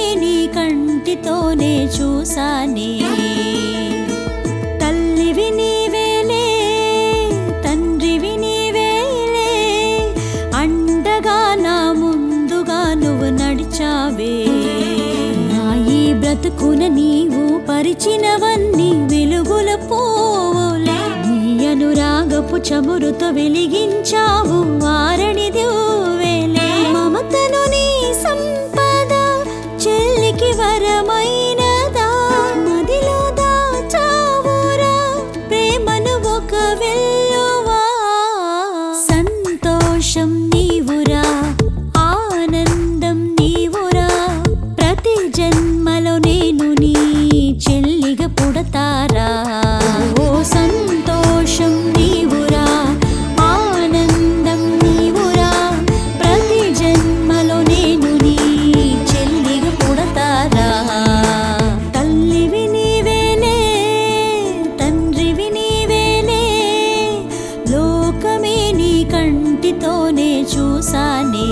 నీ కంటితోనే చూసానే తల్లివి నీవేలే తండ్రివి నీవేలే అండగా నా ముందుగా నువ్వు నడిచావే నా ఈ బ్రతుకున నీవు పరిచినవన్నీ వెలుగుల పోవులే నీ అనురాగపు చమురుతో వెలిగించావు వారణి దివ్వేలే మమతను నీ సంపద చెల్లికి వరమైనదా మదిలో దాచావురా ప్రేమను ఒక వెల్లువా సంతోషం నీవురా ఆనందం నీవురా ప్రతి జన్మలో నేను నీ చెల్లిగా పుడతారా ఓ సంతోషం నీవురా ఆనందం నీవురా ప్రతి జన్మలో నేను నీ చెల్లిగా పుడతారా తల్లివి నీవేలే తండ్రివి నీవేలే లోకమే నీ కంటితోనే చూసానే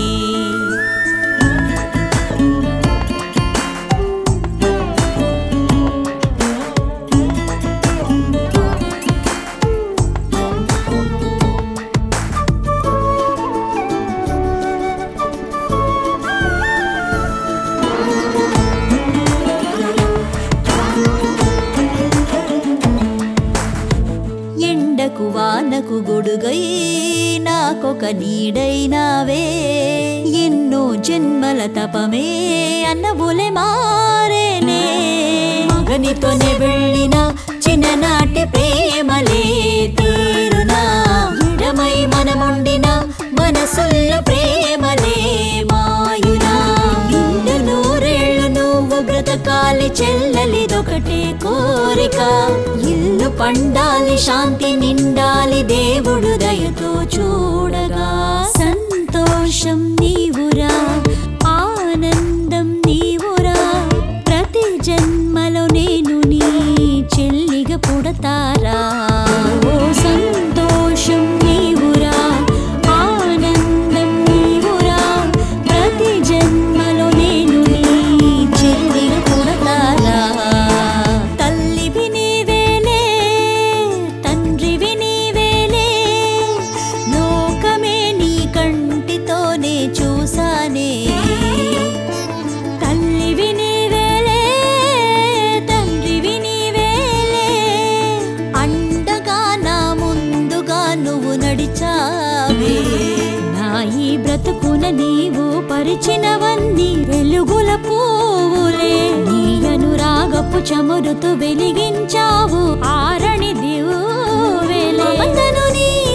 ఎండకు వానకు గొడుగై నాకొక నీడైనావే ఎన్నో జన్మల తపమే అన్నబులే మారేనే మగనితోనే వెళ్ళిన చిన్ననాటి ప్రేమలే తీరునా ఎడమై మనముండిన మనసుల్లో ప్రేమలే మాయునా నిండు నూరేళ్ళు నువ్వు బ్రతకాలి చెల్లలిదొకటే కోరిక ఇల్లు పండాలి శాంతి నిండాలి దేవుడు దయతో చూడగా సంతోషం నీవురా ఆనందం నీవురా ప్రతి జన్మలో నేను నీ చెల్లిగా పుడతారా ఓ సంతోషం నీవురా ఆనందం నీవురా ప్రతి జన్మలో నేను నీ చెల్లిగా పుడతారా తల్లివి నీవేలే తండ్రివి నీవేలే లోకమే నీ కంటితోనే చూసానే తల్లివి నీవేలే తండ్రివి నీవేలే అండగా నా ముందుగా నువ్వు నడిచావే నా ఈ బ్రతుకున నీవు పరిచినవన్నీ వెలుగుల పువ్వులే నీ అనురాగపు చమురుతో వెలిగించావు ఆరణి దివ్వేలే మమతను నీ